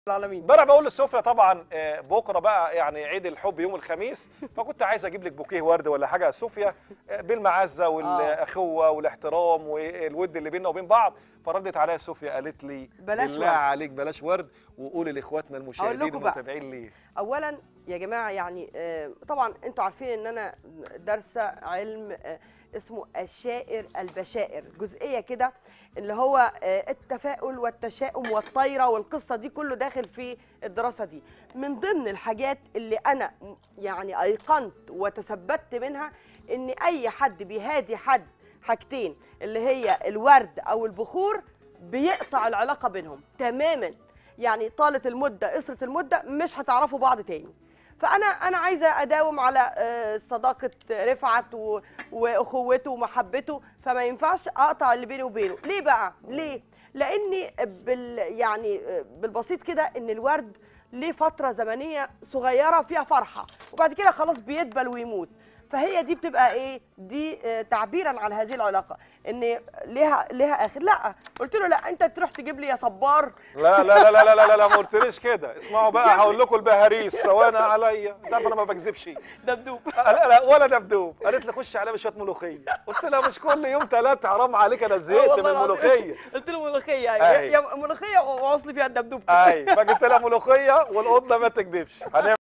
العالمين امبارح بقول لصوفيا طبعا آه، بكره بقى يعني عيد الحب يوم الخميس فكنت عايز اجيب لك بوكيه ورد ولا حاجه يا صوفيا آه، بالمعزه والاخوه والاحترام والود اللي بيننا وبين بعض فردت عليا صوفيا قالت لي بلاش بالله ورد. عليك بلاش ورد وقولي لاخواتنا المشاهدين لكم بقى. المتابعين ليه اولا يا جماعه يعني آه، طبعا انتوا عارفين ان انا دارسه علم آه، اسمه الشائر البشائر جزئيه كده اللي هو آه، التفاؤل والتشاؤم والطايره والقصه دي كله داخل في الدراسه دي من ضمن الحاجات اللي انا م- يعني ايقنت وتثبت منها ان اي حد بيهادي حد حاجتين اللي هي الورد او البخور بيقطع العلاقه بينهم تماما يعني طالت المده قصرت المده مش هتعرفوا بعض تاني فانا انا عايزه اداوم على آه، صداقه رفعت و- واخوته ومحبته فما ينفعش اقطع اللي بيني وبينه ليه بقى ليه لاني بال يعني آه، بالبسيط كده ان الورد ليه فتره زمنيه صغيره فيها فرحه وبعد كده خلاص بيدبل ويموت فهي دي بتبقى ايه دي آه، تعبيرا عن هذه العلاقه ان ليها ليها اخر لا قلت له لا انت تروح تجيب لي يا صبار لا لا لا لا لا لا, لا ما قلتليش كده اسمعوا بقى هقول لكم البهاريس ثواني عليا انت عارف انا ما بكذبش دبدوب لا لا ولا دبدوب قالت لي خش عليا بشويه ملوخيه قلت لها مش كل يوم ثلاثه حرام عليك انا زهقت من والله العظيم. الملوخيه قلت له ملوخيه أي. ايوه يا ملوخيه واصل فيها الدبدوب اي فجبت لها ملوخيه والقطه ما تكذبش هنعمل